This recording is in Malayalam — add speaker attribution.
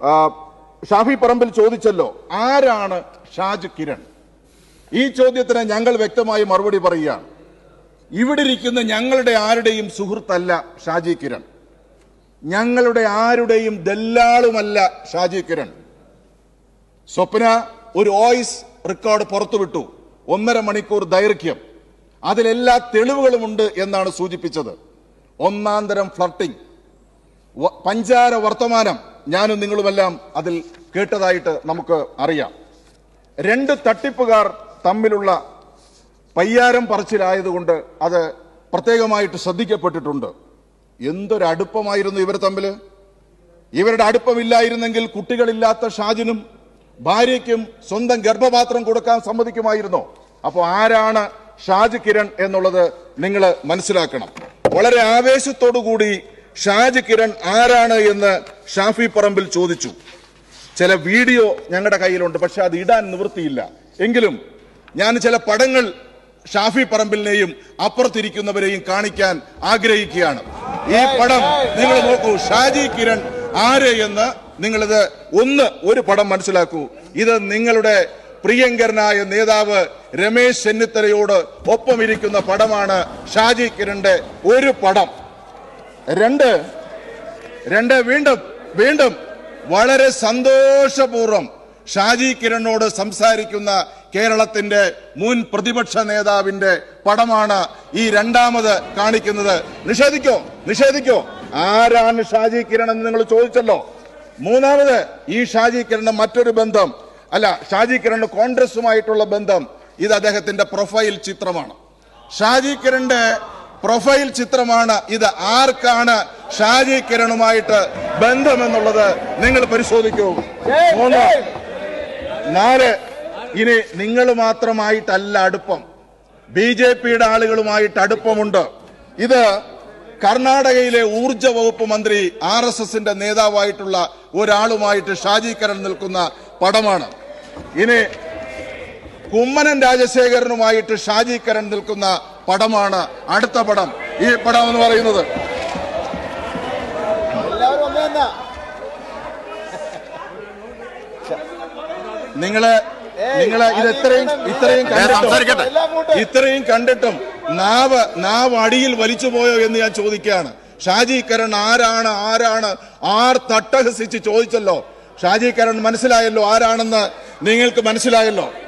Speaker 1: ആ, ഷാഫി പറമ്പിൽ ചോദിച്ചല്ലോ ആരാണ് ഷാജ് കിരൺ ഈ ചോദ്യത്തിന് ഞങ്ങൾ വ്യക്തമായി മറുപടി പറയുകയാണ് ഇവിടെ ഇരിക്കുന്ന ഞങ്ങളുടെ ആരുടെയും സുഹൃത്തല്ല ഷാജി കിരൺ ഞങ്ങളുടെ ആരുടെയും ദല്ലാളുമല്ല ഷാജി കിരൺ സ്വപ്ന ഒരു വോയിസ് റെക്കോർഡ് പുറത്തുവിട്ടു ഒന്നര മണിക്കൂർ ദൈർഘ്യം അതിലെല്ലാ തെളിവുകളുമുണ്ട് എന്നാണ് സൂചിപ്പിച്ചത് ഒന്നാം തരം ഫ്ലർട്ടിംഗ് വ- പഞ്ചാര വർത്തമാനം ഞാനും നിങ്ങളുമെല്ലാം അതിൽ കേട്ടതായിട്ട് നമുക്ക് അറിയാം രണ്ട് തട്ടിപ്പുകാർ തമ്മിലുള്ള പയ്യാരം പറച്ചിലായതുകൊണ്ട് അത് പ്രത്യേകമായിട്ട് ശ്രദ്ധിക്കപ്പെട്ടിട്ടുണ്ട് എന്തൊരു അടുപ്പമായിരുന്നു ഇവർ തമ്മിൽ ഇവരുടെ അടുപ്പമില്ലായിരുന്നെങ്കിൽ കുട്ടികളില്ലാത്ത ഷാജിനും ഭാര്യയ്ക്കും സ്വന്തം ഗർഭപാത്രം കൊടുക്കാൻ സമ്മതിക്കുമായിരുന്നോ അപ്പോൾ ആരാണ് ഷാജ് കിരൺ എന്നുള്ളത് നിങ്ങൾ മനസ്സിലാക്കണം വളരെ ആവേശത്തോടു കൂടി ഷാജ് കിരൺ ആരാണ് എന്ന് ഷാഫി പറമ്പിൽ ചോദിച്ചു ചില വീഡിയോ ഞങ്ങളുടെ കയ്യിലുണ്ട് പക്ഷെ അത് ഇടാൻ നിവൃത്തിയില്ല എങ്കിലും ഞാൻ ചില പടങ്ങൾ ഷാഫി പറമ്പിലിനെയും അപ്പുറത്തിരിക്കുന്നവരെയും കാണിക്കാൻ ആഗ്രഹിക്കുകയാണ് ഈ പടം നിങ്ങൾ നോക്കൂ ഷാജി കിരൺ ആര് എന്ന് നിങ്ങളിത് ഒന്ന് ഒരു പടം മനസ്സിലാക്കൂ ഇത് നിങ്ങളുടെ പ്രിയങ്കരനായ നേതാവ് രമേശ് ചെന്നിത്തലയോട് ഒപ്പമിരിക്കുന്ന പടമാണ് ഷാജി കിരണിന്റെ ഒരു പടം രണ്ട് രണ്ട് വീണ്ടും വീണ്ടും വളരെ സന്തോഷപൂർവ്വം ഷാജി കിരണിനോട് സംസാരിക്കുന്ന കേരളത്തിന്റെ മുൻ പ്രതിപക്ഷ നേതാവിന്റെ പടമാണ് ഈ രണ്ടാമത് കാണിക്കുന്നത് നിഷേധിക്കോ നിഷേധിക്കോ ആരാണ് ഷാജി കിരൺ എന്ന് നിങ്ങൾ ചോദിച്ചല്ലോ മൂന്നാമത് ഈ ഷാജി കിരണിന്റെ മറ്റൊരു ബന്ധം അല്ല ഷാജി കിരണിന്റെ കോൺഗ്രസുമായിട്ടുള്ള ബന്ധം ഇത് അദ്ദേഹത്തിന്റെ പ്രൊഫൈൽ ചിത്രമാണ് ഷാജി കിരണിന്റെ പ്രൊഫൈൽ ചിത്രമാണ് ഇത് ആർക്കാണ് ഷാജി കിരണുമായിട്ട് ബന്ധമെന്നുള്ളത് നിങ്ങൾ പരിശോധിക്കൂ മൂന്ന് നാല് ഇനി നിങ്ങൾ മാത്രമായിട്ടല്ല അടുപ്പം ബി ജെ പിയുടെ ആളുകളുമായിട്ട് അടുപ്പമുണ്ട് ഇത് കർണാടകയിലെ ഊർജ വകുപ്പ് മന്ത്രി ആർ എസ് എസിന്റെ നേതാവായിട്ടുള്ള ഒരാളുമായിട്ട് ഷാജി കരൺ നിൽക്കുന്ന പടമാണ് ഇനി കുമ്മനം രാജശേഖരനുമായിട്ട് ഷാജി കരൺ നിൽക്കുന്ന പടമാണ് അടുത്ത പടം ഈ പടം എന്ന് പറയുന്നത്
Speaker 2: എല്ലാവരും ഒന്ന് തന്നെ
Speaker 1: നിങ്ങള് നിങ്ങള് ഇത് ഇത്രയും ഇത്രയും
Speaker 3: സംസാരിക്കട്ടെ.
Speaker 1: കണ്ടിട്ടും ഇത്രയും കണ്ടിട്ടും നാവ് നാവ് അടിയിൽ വലിച്ചു പോയോ എന്ന് ഞാൻ ചോദിക്കുകയാണ് ഷാജി കരൺ ആരാണ് ആരാണ് ആർ തട്ടഹസിച്ച് ചോദിച്ചല്ലോ ഷാജി കരൺ മനസ്സിലായല്ലോ ആരാണെന്ന് നിങ്ങൾക്ക് മനസ്സിലായല്ലോ